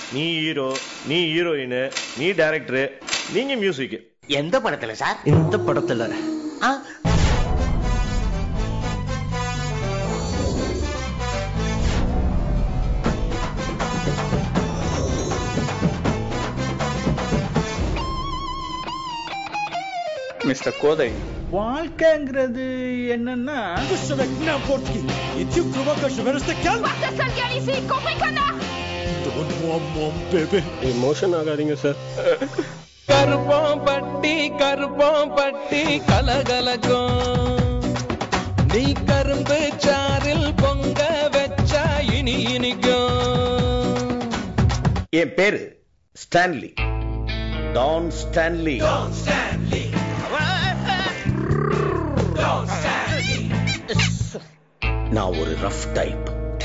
நீ ஹீரோ நீ ஹீரோயின் நீ டைரக்டர் நீங்க மியூசிக் எந்த படத்துல சார் இந்த படத்துல ஆ, மிஸ்டர் கோதை வாழ்க்கைங்கிறது என்னன்னா இமோஷன் ஆகாதீங்க சார் கருப்பம் பட்டி கருப்பம் பட்டி கலகலக்கும் நீ கரும்பு சாறில் பொங்க வச்சா இனி இனிக்கும் என் பேரு ஸ்டான்லி டான் ஸ்டான்லி நான் ஒரு ரஃப் டைப்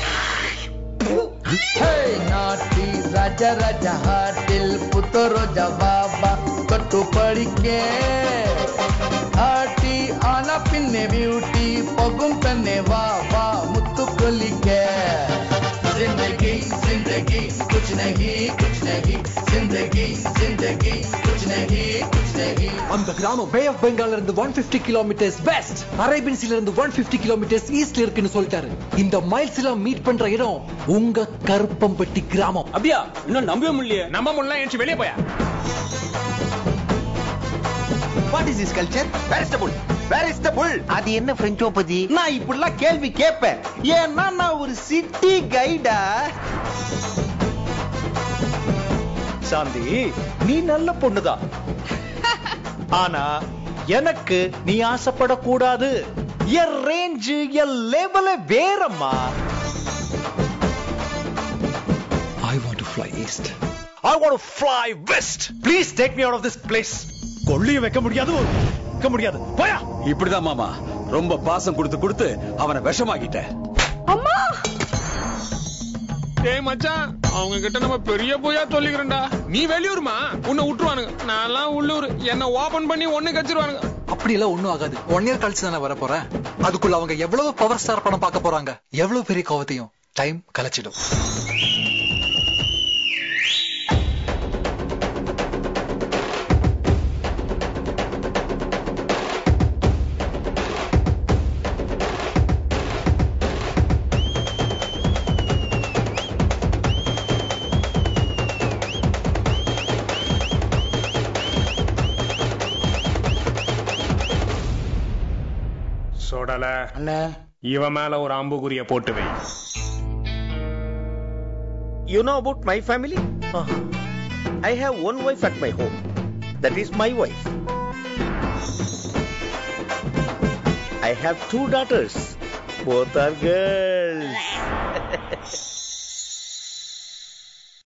நாட்டி ராஜா ராஜா ஹாட்டில் புத்தரோ ஜவாபா கொட்டு படிக்கே ஆட்டி ஆனா பின்னே பியூட்டி பொகும் பெண்ணே வா வா முத்து கொல்லிக்க जिंदगी जिंदगी कुछ नहीं कुछ नहीं जिंदगी जिंदगी कुछ नहीं कुछ नहीं அந்த கிராமம் பே ஆஃப் பெங்கால்ல இருந்து one fifty kilometres west Arabian சீல இருந்து ஒன் பிப்டி கிலோமீட்டர்ஸ் ஈஸ்ட்ல இருக்குன்னு சொல்லிட்டாரு இந்த மைல்ஸ் எல்லாம் மீட் பண்ற இடம் உங்க கருப்பம்பட்டி கிராமம் அப்படியா இன்னும் நம்பவே முடியல நம்ப முடியல என்ச்சு வெளியே போயா what is this culture? Where is the bull? Where is the bull? அது என்ன பிரெஞ்சோபதி நான் இப்படிலாம் கேள்வி கேட்பேன் ஏன்னா நான் ஒரு சிட்டி கைடா சாந்தி நீ நல்ல பொண்ணுதான் ஆனா எனக்கு நீ ஆசைப்படக்கூடாது என் ரேஞ்சு என் லெவல வேறம்மா I want to fly east I want to fly west. Please take me out of this place. கொள்ளியும் வைக்க முடியாது வைக்க முடியாது போயா இப்படிதான் மாமா ரொம்ப பாசம் கொடுத்து கொடுத்து அவனை விஷமாக்கிட்ட டேய் மச்சான் அவங்க கிட்ட நம்ம பெரிய போயா சொல்லிக்கிறேன்டா நீ வெளியூர்மா உன்னை விட்டுருவானுங்க நான்லாம் உள்ளூர் என்ன ஓபன் பண்ணி ஒண்ணு கச்சிருவானுங்க அப்படி எல்லாம் ஒண்ணும் ஆகாது ஒன் இயர் கழிச்சு தானே வர போறேன் அதுக்குள்ள அவங்க எவ்வளவு பவர் ஸ்டார் படம் பார்க்க போறாங்க எவ்வளவு பெரிய கோவத்தையும் டைம் கலைச்சிடும் சொடல இவன் மேல ஒரு அம்புக்குரிய போட்டு வை You know about my family? I have one wife at my home. That is my wife. I have two daughters. Both are girls.